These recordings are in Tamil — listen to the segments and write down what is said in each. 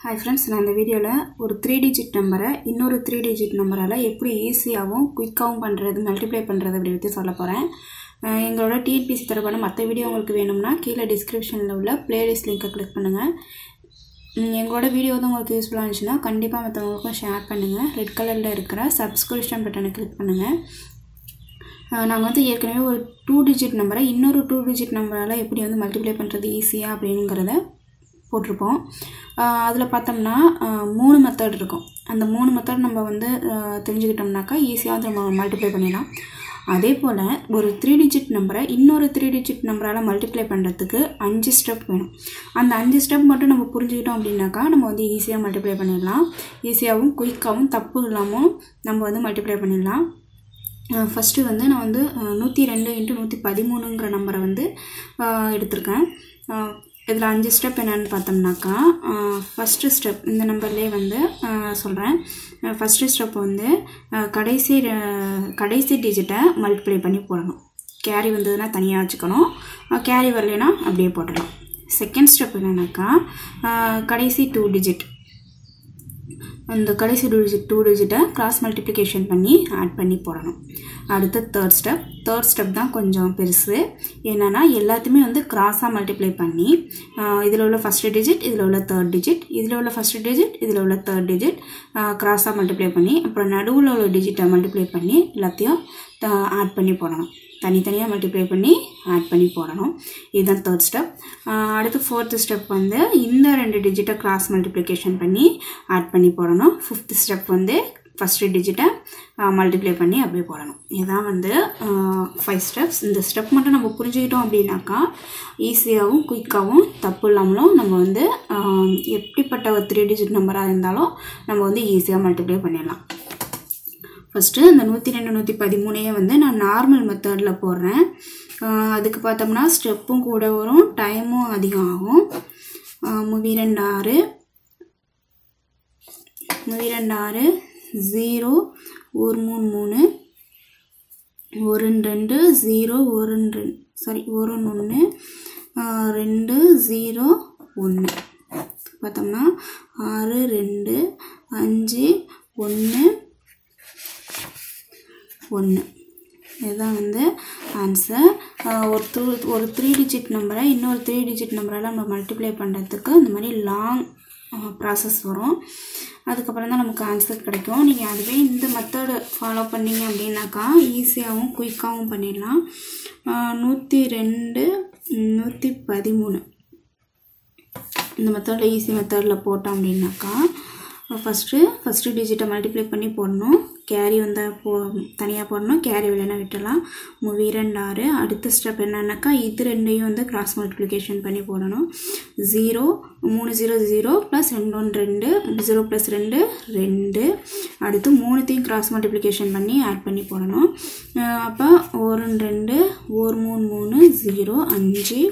ஹாய் ஃப்ரெண்ட்ஸ் நான் இந்த வீடியோவில் ஒரு த்ரீ டிஜிட் நம்பரை இன்னொரு த்ரீ டிஜிட் நம்பரால் எப்படி ஈஸியாகவும் குயிக்காகவும் பண்ணுறது மல்டிப்ளை பண்ணுறது அப்படி பற்றி சொல்ல போகிறேன் எங்களோட டிஎன்பிசி தரப்பான மற்ற வீடியோ உங்களுக்கு வேணும்னா கீழே டிஸ்கிரிப்ஷனில் உள்ள பிளேலிஸ்ட் லிங்கை கிளிக் பண்ணுங்கள் ம், எங்களோட வீடியோ வந்து உங்களுக்கு யூஸ்ஃபுல்லாக இருந்துச்சுன்னா கண்டிப்பாக மற்றவங்களுக்கும் ஷேர் பண்ணுங்கள் ரெட் கலரில் இருக்கிற சப்ஸ்கிரிப்ஷன் பட்டனை கிளிக் பண்ணுங்கள் நாங்கள் வந்து ஏற்கனவே ஒரு டூ டிஜிட் நம்பரை இன்னொரு டூ டிஜிட் நம்பரால் எப்படி வந்து மல்டிப்ளை பண்ணுறது ஈஸியாக அப்படிங்கிறத போட்டிருப்போம் அதில் பார்த்தோம்னா ஆஹ், மூணு மெத்தட் இருக்கும் அந்த மூணு மெத்தட் நம்ம வந்து ஆஹ், தெரிஞ்சுக்கிட்டோம்னாக்கா ஈஸியாக வந்து நம்ம மல்டிப்ளை பண்ணிடலாம் அதே போல் ஒரு த்ரீ டிஜிட் நம்பரை இன்னொரு த்ரீ டிஜிட் நம்பரால் மல்டிப்ளை பண்ணுறதுக்கு அஞ்சு ஸ்டெப் வேணும் அந்த அஞ்சு ஸ்டெப் மட்டும் நம்ம புரிஞ்சுக்கிட்டோம் அப்படின்னாக்கா நம்ம வந்து ஈஸியாக மல்டிப்ளை பண்ணிடலாம் ஈஸியாகவும் குயிக்காகவும் தப்பு இல்லாமல் நம்ம வந்து மல்டிப்ளை பண்ணிடலாம் ஃபஸ்ட்டு வந்து நான் வந்து நூற்றி ரெண்டு இன்ட்டு நூற்றி பதிமூணுங்கிற நம்பரை வந்து அஹ், எடுத்திருக்கேன் இதில் அஞ்சு ஸ்டெப் என்னென்னு பார்த்தோம்னாக்கா ஃபஸ்ட்டு ஸ்டெப் இந்த நம்பர்லேயே வந்து சொல்கிறேன் ஃபஸ்ட்டு ஸ்டெப் வந்து அஹ், கடைசி அஹ், கடைசி டிஜிட்டை மல்டிப்ளை பண்ணி போடணும் கேரி வந்ததுன்னா தனியாக வச்சுக்கணும் கேரி வரலைன்னா அப்படியே போட்டுடலாம் செகண்ட் ஸ்டெப் என்னன்னாக்கா அஹ், கடைசி டூ டிஜிட் அந்த கடைசி டூ டிஜிட் டூ டிஜிட்டை கிராஸ் மல்டிப்ளிகேஷன் பண்ணி ஆட் பண்ணி போடணும் அடுத்து தேர்ட் ஸ்டெப் தேர்ட் ஸ்டெப் தான் கொஞ்சம் பெருசு என்னென்னா எல்லாத்தையுமே வந்து கிராஸாக மல்டிப்ளை பண்ணி இதில் உள்ள ஃபஸ்ட்டு டிஜிட் இதில் உள்ள தேர்ட் டிஜிட் இதில் உள்ள ஃபஸ்ட்டு டிஜிட் இதில் உள்ள தேர்ட் டிஜிட் கிராஸாக மல்டிப்ளை பண்ணி அப்புறம் நடுவில் உள்ள டிஜிட்டை மல்டிப்ளை பண்ணி எல்லாத்தையும் ஆட் பண்ணி போடணும் தனித்தனியாக மல்டிப்ளை பண்ணி ஆட் பண்ணி போடணும் இதுதான் தேர்ட் ஸ்டெப் அடுத்து ஃபோர்த்து ஸ்டெப் வந்து இந்த ரெண்டு டிஜிட்டை கிராஸ் மல்டிப்ளிகேஷன் பண்ணி ஆட் பண்ணி போடணும் ஃபிஃப்த் ஸ்டெப் வந்து ஃபஸ்ட்டு டிஜிட்டை மல்டிப்ளை பண்ணி அப்படியே போடணும் இதுதான் வந்து ஃபைவ் ஸ்டெப்ஸ் இந்த ஸ்டெப் மட்டும் நம்ம புரிஞ்சுக்கிட்டோம் அப்படின்னாக்கா ஈஸியாகவும் குயிக்காகவும் தப்பு இல்லாமலும் நம்ம வந்து ஆஹ், எப்படிப்பட்ட ஒரு த்ரீ டிஜிட் நம்பராக இருந்தாலும் நம்ம வந்து ஈஸியாக மல்டிப்ளை பண்ணிடலாம் ஃபஸ்ட்டு அந்த நூற்றி ரெண்டு நூற்றி பதிமூணையே வந்து நான் நார்மல் மெத்தடில் போடுறேன் ஆஹ் அதுக்கு பார்த்தோம்னா ஸ்டெப்பும் கூட வரும் டைமும் அதிகம் ஆகும் ஆஹ் முவி ரெண்டு ஆறு முவி ரெண்டு ஆறு ஜீரோ ஒரு மூணு மூணு ஒரு ரெண்டு ஜீரோ ஒரு ரெண்டு சாரி ஒரு ஒன்று ரெண்டு ஜீரோ ஒன்று பார்த்தோம்னா ஆறு ரெண்டு அஞ்சு ஒன்று ஒன்று இதுதான் வந்து ஆன்சர் ஒரு த்ரூ ஒரு த்ரீ டிஜிட் நம்பரை இன்னொரு த்ரீ டிஜிட் நம்பரால் நம்ம மல்டிப்ளை பண்ணுறதுக்கு இந்த மாதிரி லாங் ப்ராசஸ் வரும் அதுக்கப்புறம் தான் நமக்கு ஆன்சர் கிடைக்கும் நீங்கள் அதுவே இந்த மெத்தடு ஃபாலோ பண்ணீங்க அப்படின்னாக்கா ஈஸியாகவும் குயிக்காகவும் பண்ணிடலாம் நூற்றி ரெண்டு நூற்றி பதிமூணு இந்த மெத்தடில் ஈஸி மெத்தடில் போட்டோம் அப்படின்னாக்கா ஃபஸ்ட்டு ஃபஸ்ட்டு டிஜிட்டை மல்டிப்ளை பண்ணி போடணும் கேரி வந்து போ தனியாக போடணும் கேரி இல்லைன்னா விட்டுடலாம் மூவி ரெண்டு ஆறு அடுத்த ஸ்டெப் என்னன்னாக்கா இது ரெண்டையும் வந்து கிராஸ் மல்டிப்ளிகேஷன் பண்ணி போடணும் ஜீரோ மூணு ஜீரோ ஜீரோ ப்ளஸ் ரெண்டு ஒன்று ரெண்டு ஜீரோ ப்ளஸ் ரெண்டு ரெண்டு அடுத்து மூணுத்தையும் கிராஸ் மல்டிப்ளிகேஷன் பண்ணி ஆட் பண்ணி போடணும் அஹ் அப்போ ஒரு ரெண்டு ஒரு மூணு மூணு ஜீரோ அஞ்சு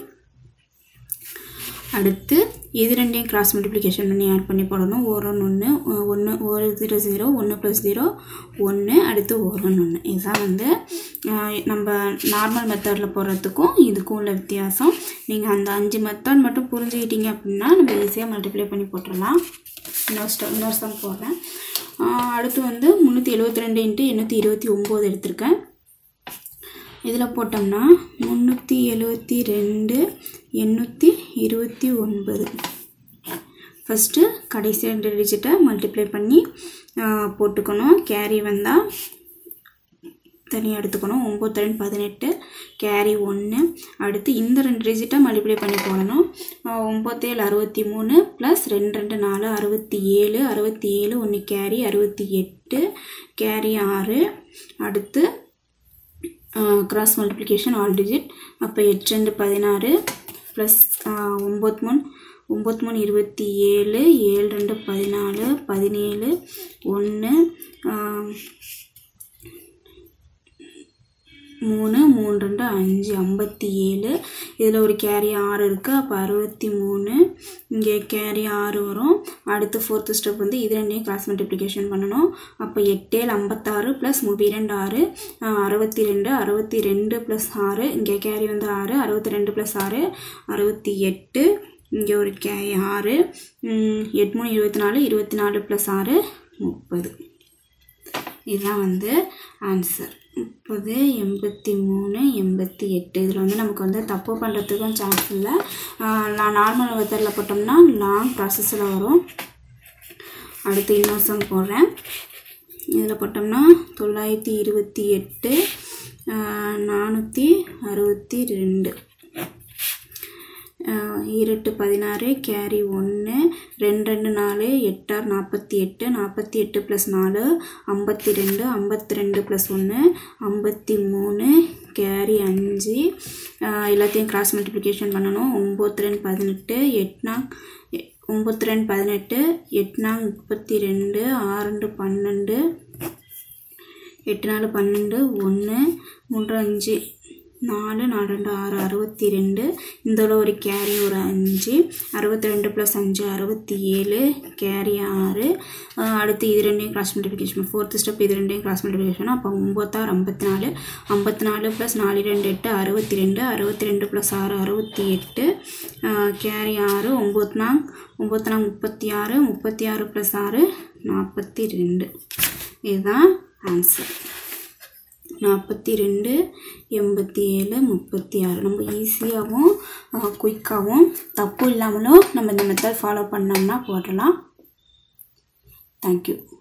அடுத்து இது ரெண்டையும் கிராஸ் மல்டிப்ளிகேஷன் பண்ணி ஆட் பண்ணி போடணும் ஒரு ஒன்று ஒன்று ஒரு ஜீரோ ஜீரோ ஒன்று ப்ளஸ் ஜீரோ ஒன்று அடுத்து ஒரு ஒன்று இதுதான் வந்து ஆஹ், நம்ம நார்மல் மெத்தடில் போடுறதுக்கும் இதுக்கும் உள்ள வித்தியாசம் நீங்கள் அந்த அஞ்சு மெத்தட் மட்டும் புரிஞ்சுக்கிட்டீங்க அப்படின்னா நம்ம ஈஸியாக மல்டிப்ளை பண்ணி போட்டுடலாம் இன்னொரு ஸ்டெப் இன்னொரு சம் போடுறேன் ஆஹ், அடுத்து வந்து முந்நூற்றி எழுபத்தி ரெண்டு இன்ட்டு எண்ணூற்றி இருபத்தி ஒம்பது எடுத்திருக்கேன் இதில் போட்டோம்னா முந்நூற்றி எழுபத்தி ரெண்டு எண்ணூற்றி இருபத்தி ஒன்பது ஃபஸ்ட்டு கடைசி ரெண்டு டிஜிட்டை மல்டிப்ளை பண்ணி ஆஹ், போட்டுக்கணும் கேரி வந்தால் தனியாக எடுத்துக்கணும் ஒம்பது ரெண்டு பதினெட்டு கேரி ஒன்று அடுத்து இந்த ரெண்டு டிஜிட்டை மல்டிப்ளை பண்ணி போடணும் ஆஹ், ஒம்பத்தேழு அறுபத்தி மூணு ப்ளஸ் ரெண்டு ரெண்டு நாலு அறுபத்தி ஏழு அறுபத்தி ஏழு ஒன்று கேரி அறுபத்தி எட்டு கேரி ஆறு அடுத்து கிராஸ் மல்டிப்ளிகேஷன் ஆல் டிஜிட் அப்போ எட்டு ரெண்டு பதினாறு ப்ளஸ் ஒம்பது மூணு ஒம்பது மூணு இருபத்தி ஏழு ஏழு ரெண்டு பதினாலு பதினேழு ஒன்று மூணு மூணு ரெண்டு அஞ்சு ஐம்பத்தி ஏழு இதில் ஒரு கேரி ஆறு இருக்குது அப்போ அறுபத்தி மூணு இங்கே கேரி ஆறு வரும் அடுத்து ஃபோர்த்து ஸ்டெப் வந்து இது ரெண்டையும் கிராஸ் மல்டிப்ளிகேஷன் பண்ணணும் அப்போ எட்டேழு ஐம்பத்தாறு ப்ளஸ் முப்பி ரெண்டு ஆறு ஆஹ், அறுபத்தி ரெண்டு அறுபத்தி ரெண்டு ப்ளஸ் ஆறு இங்கே கேரி வந்து ஆறு அறுபத்தி ரெண்டு ப்ளஸ் ஆறு அறுபத்தி எட்டு இங்கே ஒரு கே ஆறு ம், எட்டு மூணு இருபத்தி நாலு இருபத்தி நாலு ப்ளஸ் ஆறு முப்பது இதுதான் வந்து ஆன்சர் முப்பது எண்பத்தி மூணு எண்பத்தி எட்டு இதில் வந்து நமக்கு வந்து தப்பு பண்ணுறதுக்கும் சான்ஸ் இல்லை நான் நார்மல் மெத்தடில் போட்டோம்னா லாங் ப்ராசஸில் வரும் அடுத்து இன்னொரு சம் போடுறேன் இதில் போட்டோம்னா தொள்ளாயிரத்தி இருபத்தி எட்டு நானூற்றி அறுபத்தி ரெண்டு ஈரெட்டு பதினாறு கேரி ஒன்று ரெண்டு ரெண்டு நாலு எட்டார் நாற்பத்தி எட்டு நாற்பத்தி எட்டு ப்ளஸ் நாலு ஐம்பத்தி ரெண்டு ஐம்பத்தி ரெண்டு ப்ளஸ் ஒன்று ஐம்பத்தி மூணு கேரி அஞ்சு ஆஹ் எல்லாத்தையும் கிராஸ் மல்டிப்ளிகேஷன் பண்ணணும் ஒம்பத்தி ரெண்டு பதினெட்டு எட்னா ஒம்பத்தி ரெண்டு பதினெட்டு எட்னா முப்பத்தி ரெண்டு ஆறு ரெண்டு பன்னெண்டு எட்டு நாலு பன்னெண்டு ஒன்று மூன்று அஞ்சு நாலு நாலு ரெண்டு ஆறு அறுபத்தி ரெண்டு இதில் ஒரு கேரி ஒரு அஞ்சு அறுபத்தி ரெண்டு ப்ளஸ் அஞ்சு அறுபத்தி ஏழு கேரி ஆறு ஆஹ் அடுத்து இது ரெண்டையும் கிராஸ் மல்டிபிகேஷன் ஃபோர்த்து ஸ்டெப் இது ரெண்டையும் கிராஸ் மல்டிபிகேஷன் அப்போ ஒம்பத்தாறு ஐம்பத்தி நாலு ஐம்பத்தி நாலு ப்ளஸ் நாலு ரெண்டு எட்டு அறுபத்தி ரெண்டு அறுபத்தி ரெண்டு ப்ளஸ் ஆறு அறுபத்தி எட்டு கேரி ஆறு ஒம்பத்தி நாங் ஒம்பத்தி நாங் முப்பத்தி ஆறு முப்பத்தி ஆறு ப்ளஸ் ஆறு நாற்பத்தி ரெண்டு இதுதான் ஆன்சர் நாற்பத்தி ரெண்டு எண்பத்தி ஏழு முப்பத்தி ஆறு நம்ம ஈஸியாகவும் குயிக்காகவும் தப்பு இல்லாமலும் நம்ம இந்த மெத்தட் ஃபாலோ பண்ணோம்னா போடலாம் தேங்க்யூ